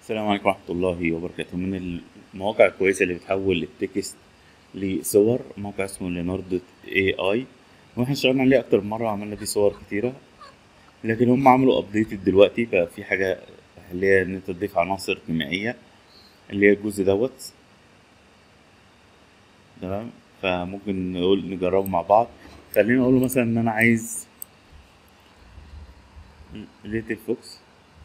السلام عليكم ورحمة الله وبركاته من المواقع الكويسة اللي بتحول التكست لصور موقع اسمه ليناردو اي اي واحنا اشتغلنا عليه اكتر من مرة وعملنا فيه صور كتيرة لكن هم عملوا ابديتد دلوقتي بقى في حاجة اللي هي ان انت تضيف عناصر كيميائية اللي هي الجزء دوت تمام فممكن نقول نجربه مع بعض خلينا نقول مثلا ان انا عايز ليتل فوكس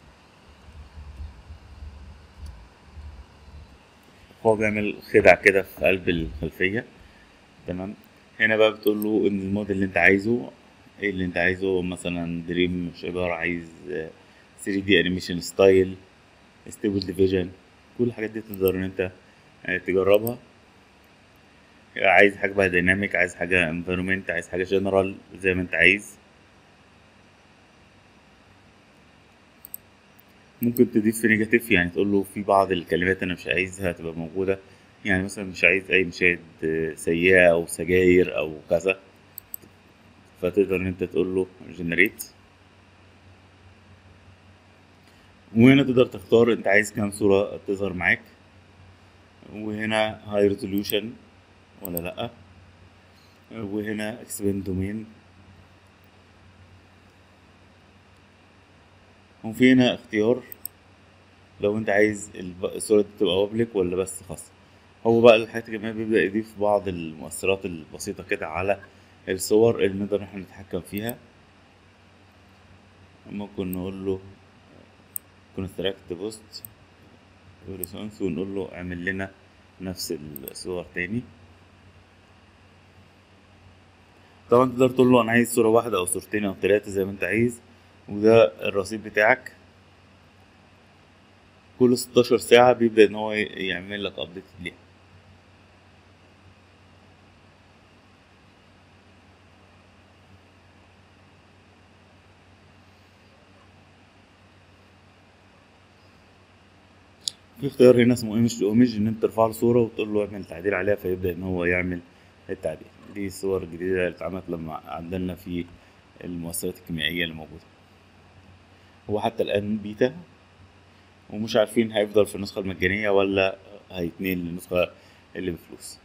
هو بيعمل خدع كده في قلب الخلفية تمام هنا بقى بتقول له ان الموديل اللي انت عايزه ايه اللي انت عايزه مثلا دريم شيبر عايز 3 دي انيميشن ستايل ستيبل ديفيجن كل الحاجات دي تقدر ان انت تجربها عايز حاجة بقى ديناميك عايز حاجة انفيرومنت عايز حاجة جنرال زي ما انت عايز ممكن تضيف في نيجاتيف يعني تقول له في بعض الكلمات انا مش عايزها تبقى موجودة يعني مثلا مش عايز اي مشاهد سيئة او سجاير او كذا فتقدر ان انت تقول له جنريت وهنا تقدر تختار انت عايز كام صورة تظهر معاك وهنا هاي ريزوليوشن ولا لأ وهنا اكسبند دومين وفي هنا اختيار لو انت عايز الصورة دي تبقى بابليك ولا بس خاصة هو بقى الحاجات الجميلة بيبدأ يضيف بعض المؤثرات البسيطة كده على الصور اللي نقدر احنا نتحكم فيها ممكن نقول له كونستراكت بوست ريسونس ونقول له اعمل لنا نفس الصور تاني طبعا تقدر تقول له انا عايز صورة واحدة او صورتين او تلاتة زي ما انت عايز وده الرصيد بتاعك كل 16 ساعة بيبدأ ان هو يعمل لك ابديت ليها في اختيار هنا اسمه ايمج تو ايمج ان انت ترفع له صورة وتقول له اعمل تعديل عليها فيبدأ ان هو يعمل التعديل دي الصور الجديدة اللي اتعملت لما عدلنا في المؤثرات الكيميائية اللي موجودة هو حتى الآن بيتا ومش عارفين هيفضل في النسخة المجانية ولا هيتنقل للنسخة اللي بفلوس